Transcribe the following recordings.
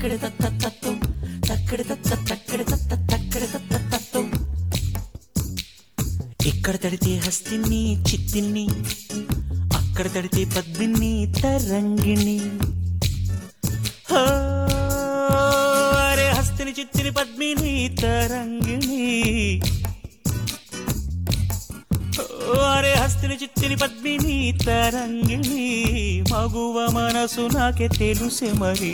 తక్కడ తత్త తత్తం తక్కడ తత్త తక్కడ తత్త తక్కడ తత్త తత్తం ఇక్కడ తడితే హస్తిని చిత్తిని అక్కడ తడితే పద్మిని తరంగిణి హో, అరే హస్తిని చిత్తిని పద్మిని తరంగిణి ఓ, అరే హస్తిని చిత్తిని పద్మిని తరంగిణి మగువ మనసు నాకే తెలుసే మరి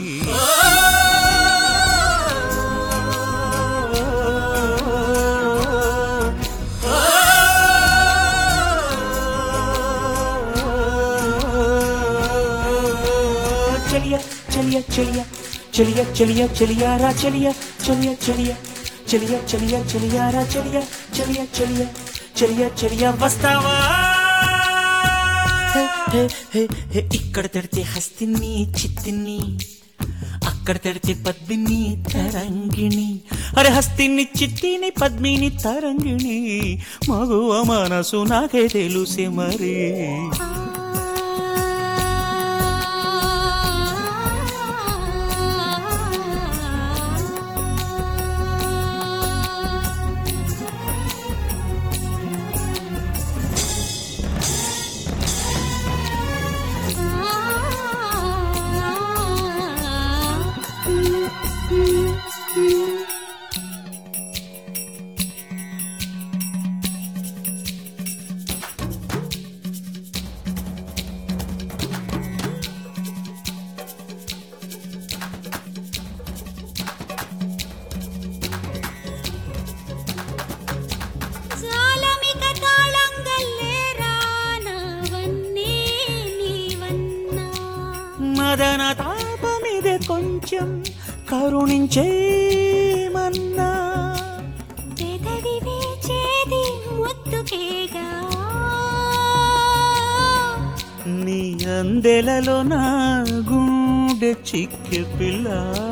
చలియా చలియా చలియా చలియా చలియా చలియారా చలియా చలియా చలియా చలియా చలియా చలియారా చలియా చలియా చలియా చలియా చలియా వస్తావా హే, హే, హే, హే, ఇక్కడ తడితే హస్తిని చిత్తిని అక్కడ తడితే పద్మిని తరంగిణి అరే హస్తిని చిత్తిని పద్మిని తరంగిణి మగువ మనసు నాకే తెలుసే మరి సాలమిక తాళంగల్లే రానవన్నే నీవన్నా మదన తాపమిదే కొంచెం కరుణించేమన్నా పెదవి వేచేది ముద్దుకేగా నీ అందెలలో నా గుండె చిక్కె పిల్ల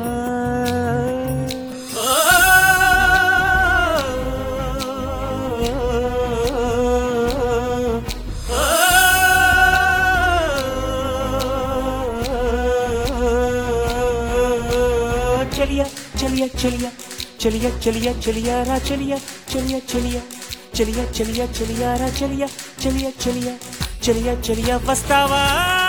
చలియా చలియా చలియా చలియా చలియా చలియారా చలియా చలియా చలియా చలియా చలియా చలియారా చలియా చలియా చలియా చలియా చలియా వస్తావా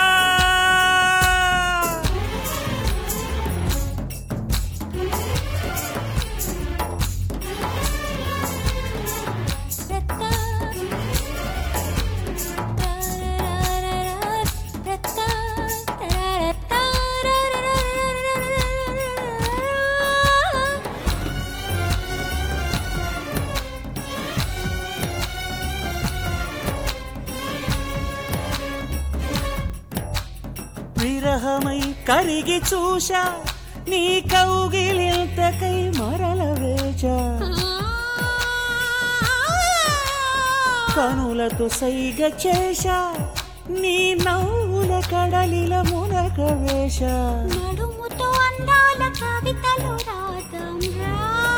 రత్తా రత్తా రత్తా విరహమై కరిగి చూశా నీ కౌగిలింతకై మరల వేచా కనులతో సైగ చేశా నీ నవ్వుల కడలిల మునక వేశా నడుముతో అందాల కవితలు రాద్దాం రా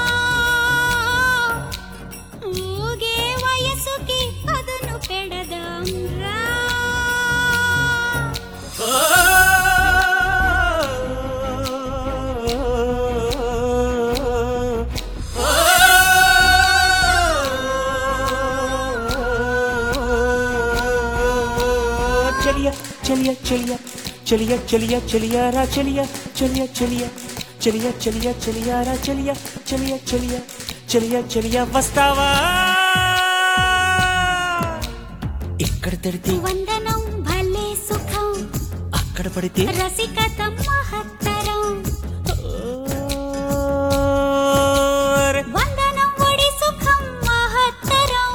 ఊగే వయసుకి పదును పెడదాం రా చలియా చలియా చలియా చలియా చలియా చలియారా చలియా చలియా చలియా చలియా చలియా చలియారా చలియా చలియా చలియా చలియా చలియా వస్తావా ఇక్కడ తడితే వందనం భలే సుఖం అక్కడ పడితే రసికత మహత్తరం ఓరే వందనం ఒడి సుఖం మహత్తరం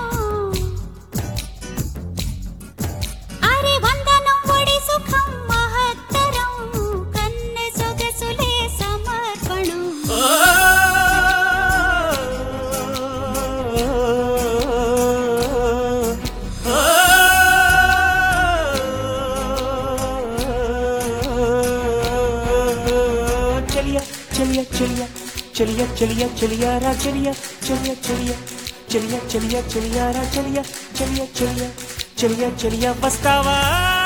అరే వందనం ఒడి సుఖం మహత్తరం కన్నె సొగసులే సమర్పణం చలియా చలియా చలియా చలియా చలియా చలియారా చలియా చలియా చలియా చలియా చలియా చలియారా చలియా చలియా చలియా చలియా చలియా వస్తావా